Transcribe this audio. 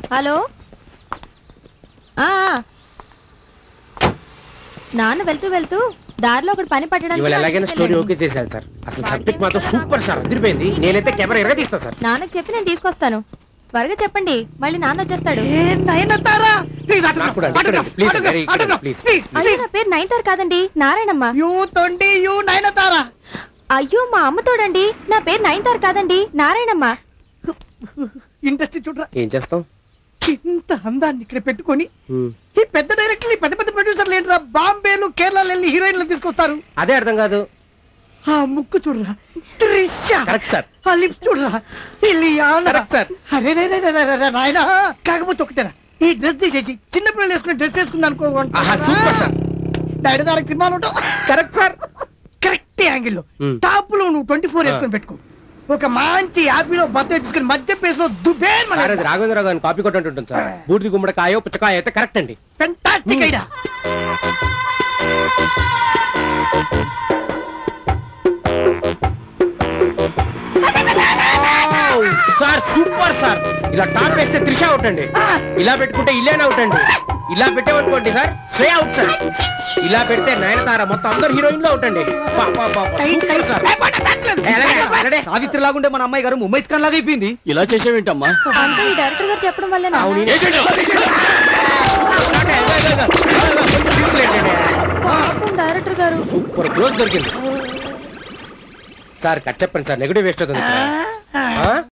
Hello ఆ ఆ. నాన్న వెళ్తూ వెళ్తూ దారిలో ఒకటి పని పట్టడానికి ఇవాళ ఎలాగైనా స్టోరీ వెళ్ళాడు. ఓకే చేశాను సార్ అసలు సబ్జెక్ట్ మాత్రం సూపర్ సార్ అదిరిపోయింది నేనైతే కెమెరా ఎరగా తీస్తా సార్ నాన్నకి చెప్పి నేను తీసుకొస్తాను త్వరగా చెప్పండి మళ్ళీ నాన్న వచ్చేస్తాడు నాకు కూడా అండి, ఇక్కడ అండి. ప్లీజ్ అండి, ఇక్కడ అండి, ప్లీజ్ అయ్యో నా పేరు నైన్తార్ కాదండి నారాయణమ్మ యూ తొండి యూ నయనతారా అయ్యో మా అమ్మ తోడండి నా పేరు నైన్తార్ కాదండి నారాయణమ్మ ఇండస్ట్రీ చూడరా ఏం చేస్తాం ఇంత అందాన్ని ఇక్కడ పెట్టుకొని హ్మ్. ఈ పెద్ద డైరెక్టర్లు ఈ పెద్ద పెద్ద ప్రొడ్యూసర్లు ఏంట్రా బాంబేలు కేరళ వెళ్ళి హీరోయిన్లు తీసుకొస్తారు అదే అర్థం కాదు ఆ ముక్కు చూడరా త్రిష కరెక్ట్ సార్ ఆ లిప్స్ చూడరా ఇలియానా కరెక్ట్ సార్ అరే రే రే రే రే రే రే నాయనా కాకపోతే ఒకటేనా ఈ డ్రెస్ తీసేసి చిన్న పిల్లలు వేసుకునే డ్రెస్ వేసుకుంది అనుకో ఆహా సూపర్ సార్ డైరెక్ట్ గారికి సినిమాలు ఉంటావు కరెక్ట్ సార్ కరెక్ట్ యాంగిల్ లో Hmm. టాప్ లో నువ్వు ట్వంటీ ఫోర్ Ah. వేసుకొని పెట్టుకో ఒక మంచి యాపీలో బత్త తీసుకుని మధ్య పేస్ లో దుబేన్ సార్ అది రాఘవేంద్రరావు గారిని కాపీ కొట్టి ఉంటుంది సార్ బూడిది గుమ్మడికాయో పుచ్చకాయ అయితే కరెక్ట్ అండి fantastic Hmm. Idea sir super sir ఇలా టాప్ వేస్తే త్రిష అవుట్ అండి ఇలా పెట్టుకుంటే ఇల్లేనా అవుట్ అండి ఇలా పెట్టేవనుకోండి సార్ శ్రేయ అవుట్ సార్ ఇలా పెడితే నయనతార మొత్తం అందరు హీరోయిన్లు అవుట్ అండి పా, పా, పా, పా, సూపర్ సార్ ఏ, అలాగే, అలాగే. సావిత్రి లాగుండే మన అమ్మాయి గారు ముమ్మైత్ ఖాన్ లాగా అయిపోయింది ఇలా చేసేవేంటమ్మా అంతా ఈ డైరెక్టర్ గారు చెప్పడం వల్లే అవును, నాన్న వేసేయండి. అలాగే, అలాగే, అలాగే. కొంచెం లేటండి. పాపం డైరెక్టర్ గారు సూపర్ క్లోజ్ దొరికింది సార్ కట్ చెప్పండి సార్ నెగిటివ్ వేస్ట్ అవుతుంది ఇక్కడ. ఆ?